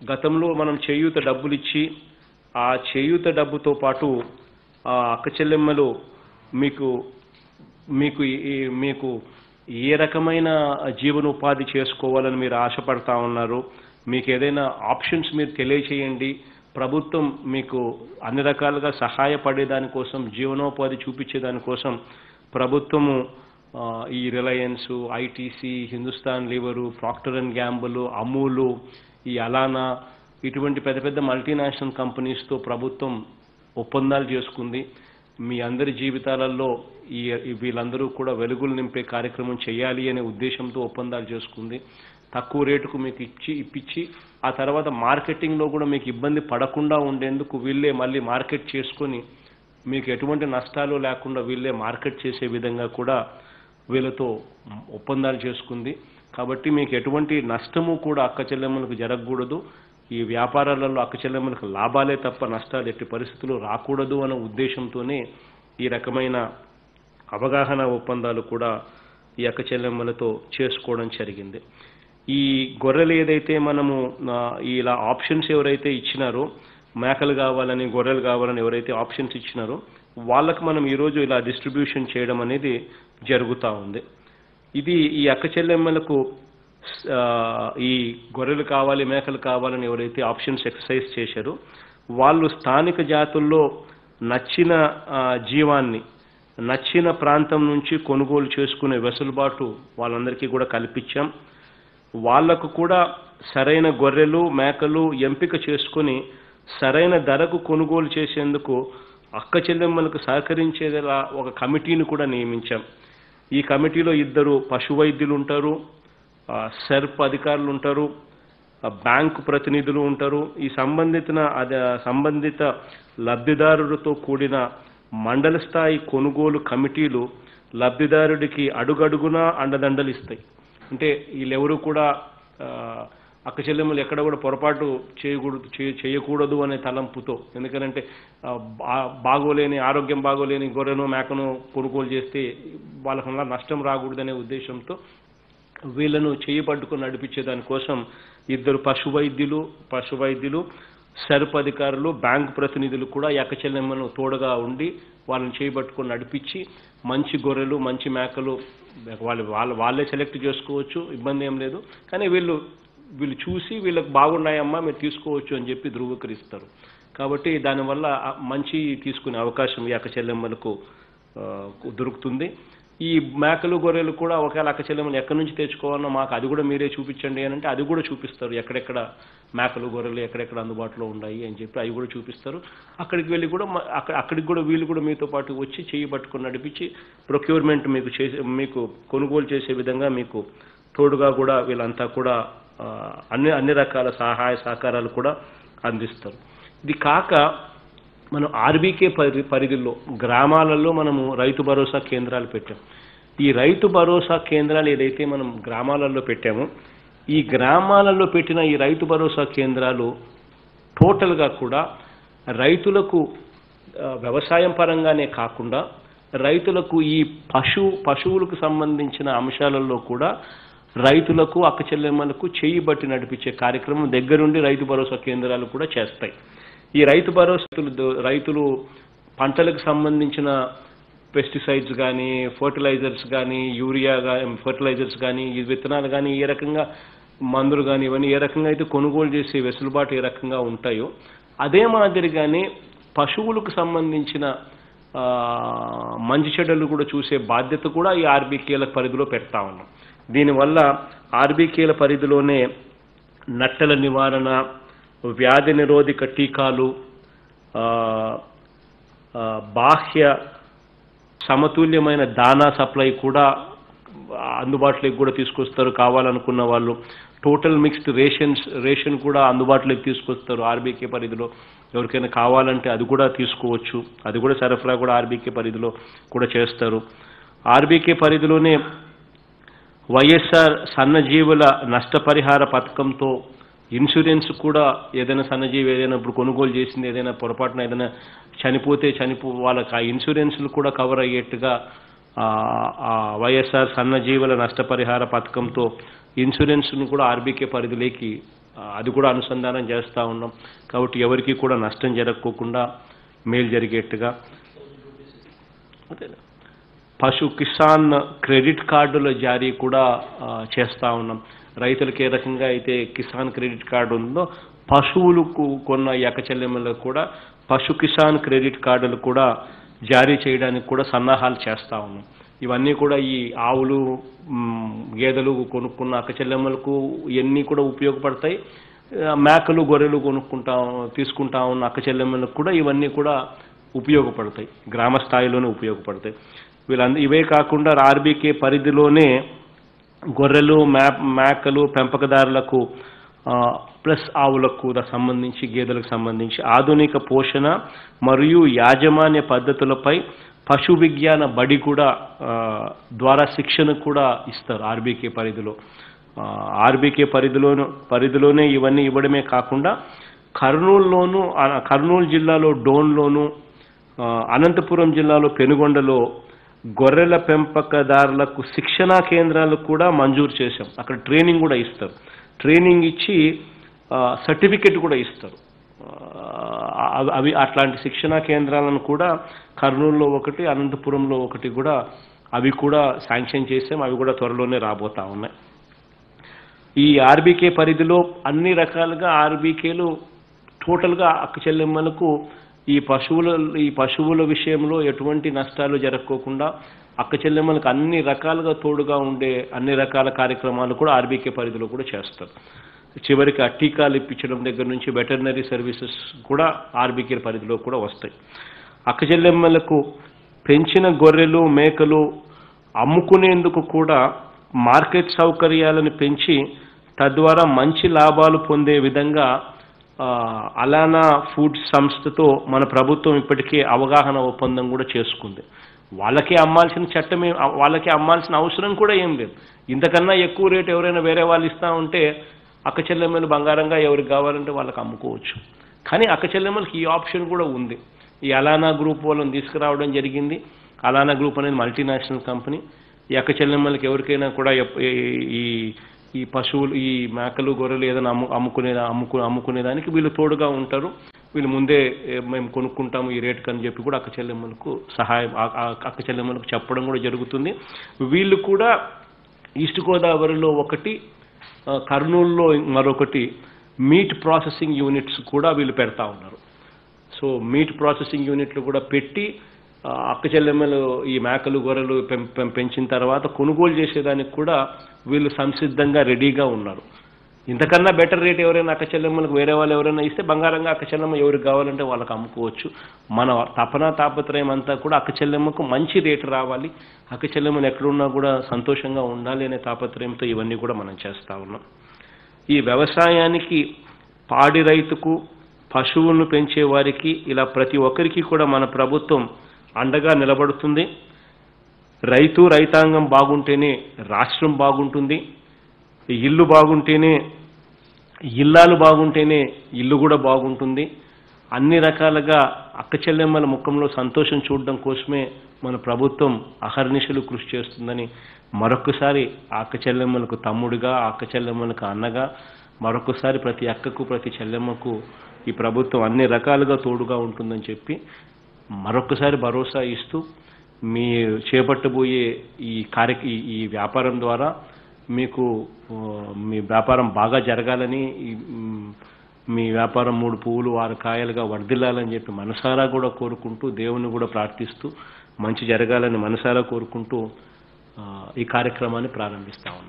గతంలో మనం చేయూత డబ్బులు ఇచ్చి ఆ చేయూత డబ్బుతో పాటు ఆ అక్క చెల్లెమ్మలు మీకు మీకు ఈ- ఈ- మీకు ఏ రకమైన జీవనోపాధి చేసుకోవాలని మీరు ఆశపడతా ఉన్నారు మీకు ఏదైనా ఆప్షన్స్ మీరు తెలియచేయండి ప్రభుత్వం మీకు అన్ని రకాలుగా సహాయపడే దానికోసం జీవనోపాధి చూపించే దానికోసం ప్రభుత్వము ఆ, ఈ Reliance ITC Hindustan Lever Procter and Gamble Amul ఈ అలానా ఇటువంటి పెద్ద పెద్ద మల్టీనేషనల్ కంపెనీస్తో ప్రభుత్వం ఒప్పందాలు చేసుకుంది మీ అందరి జీవితాలలో ఈ ఈ వీళ్ళందరూ కూడా వెలుగులు నింపే కార్యక్రమం చేయాలి అనే ఉద్దేశంతో ఒప్పందాలు చేసుకుంది తక్కువ రేటుకు మీకు ఇచ్చి ఇప్పించి ఆ తర్వాత మార్కెటింగ్లో కూడా మీకు ఇబ్బంది పడకుండా ఉండేందుకు వీళ్ళే మళ్ళీ మార్కెట్ చేసుకొని మీకు ఎటువంటి నష్టాలు లేకుండా వీళ్ళే మార్కెట్ చేసే విధంగా కూడా వీళ్ళతో ఒప్పందాలు చేసుకుంది కాబట్టి మీకు ఎటువంటి నష్టము కూడా అక్క చెల్లెమ్మలకు జరగకూడదు ఈ వ్యాపారాలలో అక్క చెల్లెమ్మలకు లాభాలే తప్ప నష్టాలు ఎట్టి పరిస్థితులు రాకూడదు అనే ఉద్దేశంతోనే ఈ రకమైన అవగాహన ఒప్పందాలు కూడా ఈ అక్క చెల్లెమ్మలతో చేసుకోవడం జరిగింది ఈ గొర్రెలు ఏదైతే మనము ఆ, ఇలా ఆప్షన్స్ ఎవరైతే ఇచ్చినారో మేకలు కావాలని గొర్రెలు కావాలని ఎవరైతే ఆప్షన్స్ ఇచ్చినారో వాళ్ళకు మనం ఈరోజు ఇలా డిస్ట్రిబ్యూషన్ చేయడం అనేది జరుగుతూ ఉంది ఇది ఈ అక్క చెల్లెమ్మలకు ఆ, ఈ గొర్రెలు కావాలి మేకలు కావాలని ఎవరైతే ఆప్షన్స్ ఎక్సర్సైజ్ చేశారో వాళ్ళు స్థానిక జాతుల్లో నచ్చిన ఆ, జీవాన్ని నచ్చిన ప్రాంతం నుంచి కొనుగోలు చేసుకునే వెసులుబాటు వాళ్ళందరికీ కూడా కల్పించాం వాళ్లకు కూడా సరైన గొర్రెలు మేకలు ఎంపిక చేసుకొని సరైన ధరకు కొనుగోలు చేసేందుకు అక్క చెల్లెమ్మలకు సహకరించేలా ఒక కమిటీని కూడా నియమించాం ఈ కమిటీలో ఇద్దరు పశు వైద్యులు ఉంటారు ఆ, సెర్ప్ అధికారులు ఉంటారు ఆ, బ్యాంకు ప్రతినిధులు ఉంటారు ఈ సంబంధిత అద- సంబంధిత లబ్ధిదారులతో కూడిన మండల స్థాయి కొనుగోలు కమిటీలు లబ్ధిదారుడికి అడుగడుగునా అండదండలు ఇస్తాయి అంటే వీళ్ళెవరూ కూడా ఆ, అక్క చెల్లెమ్మలు ఎక్కడ కూడా పొరపాటు చేయకూడదు చేయ- చేయకూడదు అనే తలంపుతో ఎందుకంటే ఆ, బా- బాగోలేని ఆరోగ్యం బాగోలేని గొర్రెను మేకను కొనుగోలు చేస్తే వాళ్ళకు అలా నష్టం రాకూడదనే ఉద్దేశంతో వీళ్ళను చేయి పట్టుకొని నడిపించే దానికోసం ఇద్దరు పశు వైద్యులు పశు వైద్యులు సర్ప్ అధికారులు బ్యాంకు ప్రతినిధులు కూడా ఈ అక్క చెల్లెమ్మను తోడుగా ఉండి వాళ్ళని చేయి పట్టుకొని నడిపించి మంచి గొర్రెలు మంచి మేకలు వాళ్ళు వాళ్ళ వాళ్ళే సెలెక్ట్ చేసుకోవచ్చు ఇబ్బంది ఏం లేదు కానీ వీళ్ళు వీళ్ళు చూసి వీళ్ళకి బాగున్నాయమ్మా మీరు తీసుకోవచ్చు అని చెప్పి ధృవీకరిస్తారు కాబట్టి దానివల్ల ఆ మంచి తీసుకునే అవకాశం ఈ అక్క చెల్లెమ్మలకు ఆ, దొరుకుతుంది ఈ మేకలు గొర్రెలు కూడా ఒకవేళ అక్క చెల్లెమ్మలు ఎక్కడి నుంచి తెచ్చుకోవాలన్నా మాకు అది కూడా మీరే చూపించండి అని అంటే అది కూడా చూపిస్తారు ఎక్కడెక్కడ మేకలు గొర్రెలు ఎక్కడెక్కడ అందుబాటులో ఉన్నాయి అని చెప్పి అవి కూడా చూపిస్తారు అక్కడికి వెళ్ళి కూడా మ- అక్కడ అక్కడికి కూడా వీళ్ళు కూడా మీతో పాటు వచ్చి చేయి పట్టుకొని నడిపించి ప్రొక్యూర్మెంట్ మీకు చేసే మీకు కొనుగోలు చేసే విధంగా మీకు తోడుగా కూడా వీళ్ళంతా కూడా ఆ, అన్ని అన్ని రకాల సహాయ సహకారాలు కూడా అందిస్తారు ఇది కాక మనం ఆర్బీకే పరి పరిధిలో గ్రామాలలో మనము రైతు భరోసా కేంద్రాలు పెట్టాం ఈ రైతు భరోసా కేంద్రాలు ఏదైతే మనం గ్రామాలలో పెట్టామో ఈ గ్రామాలలో పెట్టిన ఈ రైతు భరోసా కేంద్రాలు టోటల్గా కూడా రైతులకు ఆ, వ్యవసాయం పరంగానే కాకుండా రైతులకు ఈ పశు పశువులకు సంబంధించిన అంశాలలో కూడా రైతులకు అక్క చెల్లెమ్మలకు చేయి బట్టి నడిపించే కార్యక్రమం దగ్గరుండి రైతు భరోసా కేంద్రాలు కూడా చేస్తాయి ఈ రైతు భరోసా రైతులు పంటలకు సంబంధించిన పెస్టిసైడ్స్ కానీ ఫర్టిలైజర్స్ కానీ యూరియా కానీ ఫర్టిలైజర్స్ కానీ ఈ విత్తనాలు కానీ ఏ రకంగా మందులు కానీ ఇవన్నీ ఏ రకంగా అయితే కొనుగోలు చేసే వెసులుబాటు ఏ రకంగా ఉంటాయో అదే మాదిరిగానే పశువులకు సంబంధించిన ఆ, మంచి చెడ్డలు కూడా చూసే బాధ్యత కూడా ఈ ఆర్బీకేల పరిధిలో పెడతా ఉన్నాం దీనివల్ల ఆర్బీకేల పరిధిలోనే నట్టల నివారణ వ్యాధి నిరోధక టీకాలు ఆ, ఆ, బాహ్య సమతుల్యమైన దానా సప్లై కూడా అందుబాటులోకి కూడా తీసుకొస్తారు కావాలనుకున్న వాళ్ళు టోటల్ మిక్స్డ్ రేషన్స్ రేషన్ కూడా అందుబాటులోకి తీసుకొస్తారు ఆర్బీకే పరిధిలో ఎవరికైనా కావాలంటే అది కూడా తీసుకోవచ్చు అది కూడా సరఫరా కూడా ఆర్బీకే పరిధిలో కూడా చేస్తారు ఆర్బీకే పరిధిలోనే వైఎస్ఆర్ సన్నజీవుల నష్టపరిహార పథకంతో ఇన్సూరెన్స్ కూడా ఏదైనా సన్నజీవి ఏదైనా ఇప్పుడు కొనుగోలు చేసింది ఏదైనా పొరపాటున ఏదైనా చనిపోతే చనిపో వాళ్ళకి ఆ ఇన్సూరెన్స్లు కూడా కవర్ అయ్యేట్టుగా ఆ, ఆ వైఎస్ఆర్ సన్నజీవుల నష్టపరిహార పథకంతో ఇన్సూరెన్స్ను కూడా ఆర్బీకే పరిధిలోకి ఆ, అది కూడా అనుసంధానం చేస్తూ ఉన్నాం కాబట్టి ఎవరికి కూడా నష్టం జరగకోకుండా మేలు జరిగేట్టుగా అదే. పశు కిసాన్ క్రెడిట్ కార్డుల జారీ కూడా ఆ, చేస్తా ఉన్నాం రైతులకు ఏ రకంగా అయితే కిసాన్ క్రెడిట్ కార్డు ఉందో పశువులకు కొన్న ఎకచెల్లెమ్మలకు కూడా పశు కిసాన్ క్రెడిట్ కార్డులు కూడా జారీ చేయడానికి కూడా సన్నాహాలు చేస్తా ఉన్నాం ఇవన్నీ కూడా ఈ ఆవులు మ్, గేదెలు కొనుక్కున్న అక్కచెల్లెమ్మలకు ఇవన్నీ కూడా ఉపయోగపడతాయి ఆ, మేకలు గొర్రెలు కొనుక్కుంటా తీసుకుంటా ఉన్న అక్కచెల్లెమ్మలకు కూడా ఇవన్నీ కూడా ఉపయోగపడతాయి గ్రామ స్థాయిలోనే ఉపయోగపడతాయి వీళ్ళంద ఇవే కాకుండా ఆర్బీకే పరిధిలోనే గొర్రెలు మే మేకలు పెంపకదారులకు ఆ, ప్లస్ ఆవులకు కూడా సంబంధించి గేదెలకు సంబంధించి ఆధునిక పోషణ మరియు యాజమాన్య పద్ధతులపై పశు విజ్ఞాన బడి కూడా ఆ, ద్వారా శిక్షణ కూడా ఇస్తారు ఆర్బీకే పరిధిలో ఆ, ఆర్బీకే పరిధిలోను పరిధిలోనే ఇవన్నీ ఇవ్వడమే కాకుండా కర్నూలులోను ఆ, కర్నూలు జిల్లాలో డోన్లోను ఆ, అనంతపురం జిల్లాలో పెనుగొండలో గొర్రెల పెంపకదారులకు శిక్షణా కేంద్రాలు కూడా మంజూరు చేశాం అక్కడ ట్రైనింగ్ కూడా ఇస్తారు ట్రైనింగ్ ఇచ్చి సర్టిఫికెట్ కూడా ఇస్తారు ఆ, అవి- అవి అట్లాంటి శిక్షణా కేంద్రాలను కూడా కర్నూలులో ఒకటి అనంతపురంలో ఒకటి కూడా అవి కూడా శాంక్షన్ చేసాం అవి కూడా త్వరలోనే రాబోతా ఉన్నాయి ఈ ఆర్బీకే పరిధిలో అన్ని రకాలుగా ఆర్బీకేలు టోటల్గా అక్క చెల్లెమ్మలకు ఈ పశువుల ఈ పశువుల విషయంలో ఎటువంటి నష్టాలు జరగకోకుండా అక్క చెల్లెమ్మలకు అన్ని రకాలుగా తోడుగా ఉండే అన్ని రకాల కార్యక్రమాలు కూడా ఆర్బీకే పరిధిలో కూడా చేస్తారు చివరికి ఆ టీకాలు ఇప్పించడం దగ్గర నుంచి వెటర్నరీ సర్వీసెస్ కూడా ఆర్బీకే పరిధిలో కూడా వస్తాయి అక్క చెల్లెమ్మలకు పెంచిన గొర్రెలు మేకలు అమ్ముకునేందుకు కూడా మార్కెట్ సౌకర్యాలను పెంచి తద్వారా మంచి లాభాలు పొందే విధంగా ఆ, అలానా ఫుడ్ సంస్థతో మన ప్రభుత్వం ఇప్పటికే అవగాహన ఒప్పందం కూడా చేసుకుంది వాళ్ళకే అమ్మాల్సిన చట్టమే వాళ్ళకే అమ్మాల్సిన అవసరం కూడా ఏం లేదు ఇంతకన్నా ఎక్కువ రేటు ఎవరైనా వేరే వాళ్ళు ఇస్తా ఉంటే అక్క చెల్లెమ్మలు బంగారంగా ఎవరికి కావాలంటే వాళ్ళకి అమ్ముకోవచ్చు కానీ అక్క చెల్లెమ్మలకి ఈ ఆప్షన్ కూడా ఉంది ఈ అలానా గ్రూప్ వాళ్ళని తీసుకురావడం జరిగింది అలానా గ్రూప్ అనేది మల్టీనేషనల్ కంపెనీ ఈ అక్క చెల్లెమ్మలకి ఎవరికైనా కూడా ఎప్- ఈ- ఈ ఈ పశువులు ఈ మేకలు గొర్రెలు ఏదైనా అమ్ము అమ్ముకునే అమ్ముకు అమ్ముకునేదానికి వీళ్ళు తోడుగా ఉంటారు వీళ్ళు ముందే ఏ, మేము కొనుక్కుంటాము ఈ రేటుకి అని చెప్పి కూడా అక్క చెల్లెమ్మలకు సహాయం ఆ- ఆ అక్క చెల్లెమ్మలకు చెప్పడం కూడా జరుగుతుంది వీళ్ళు కూడా ఈస్ట్ గోదావరిలో ఒకటి ఆ, కర్నూలులో మరొకటి మీట్ ప్రాసెసింగ్ యూనిట్స్ కూడా వీళ్ళు పెడతా ఉన్నారు సో మీట్ ప్రాసెసింగ్ యూనిట్లు కూడా పెట్టి ఆ, అక్క చెల్లెమ్మలు ఈ మేకలు గొర్రెలు పెం- పెం- పెంచిన తర్వాత కొనుగోలు చేసేదానికి కూడా వీళ్ళు సంసిద్ధంగా రెడీగా ఉన్నారు ఇంతకన్నా బెటర్ రేట్ ఎవరైనా అక్క చెల్లెమ్మలకు వేరే వాళ్ళు ఎవరైనా ఇస్తే బంగారంగా అక్క చెల్లెమ్మ ఎవరికి కావాలంటే వాళ్ళకి అమ్ముకోవచ్చు మన తపన తాపత్రయం అంతా కూడా అక్క చెల్లెమ్మకు మంచి రేటు రావాలి అక్క చెల్లెమ్మలు ఎక్కడున్నా కూడా సంతోషంగా ఉండాలి అనే తాపత్రయంతో ఇవన్నీ కూడా మనం చేస్తా ఉన్నాం ఈ వ్యవసాయానికి పాడి రైతుకు పశువులను పెంచే వారికి ఇలా ప్రతి ఒక్కరికి కూడా మన ప్రభుత్వం అండగా నిలబడుతుంది రైతు రైతాంగం బాగుంటేనే రాష్ట్రం బాగుంటుంది ఇల్లు బాగుంటేనే ఇల్లాలు బాగుంటేనే ఇల్లు కూడా బాగుంటుంది అన్ని రకాలుగా అక్క చెల్లెమ్మల ముఖంలో సంతోషం చూడడం కోసమే మన ప్రభుత్వం అహర్నిశలు కృషి చేస్తుందని మరొకసారి ఆ అక్క చెల్లెమ్మలకు తమ్ముడిగా ఆ అక్క చెల్లెమ్మలకు అన్నగా మరొకసారి ప్రతి అక్కకు ప్రతి చెల్లెమ్మకు ఈ ప్రభుత్వం అన్ని రకాలుగా తోడుగా ఉంటుందని చెప్పి మరొకసారి భరోసా ఇస్తూ మీ చేపట్టబోయే ఈ కార్య ఈ- ఈ వ్యాపారం ద్వారా మీకు ఆ, మీ వ్యాపారం బాగా జరగాలని ఈ, మ్, మీ వ్యాపారం మూడు పువ్వులు ఆరు కాయలుగా వర్ధిల్లాలని చెప్పి మనసారా కూడా కోరుకుంటూ దేవుని కూడా ప్రార్థిస్తూ మంచి జరగాలని మనసారా కోరుకుంటూ ఆ, ఈ కార్యక్రమాన్ని ప్రారంభిస్తా ఉన్నాం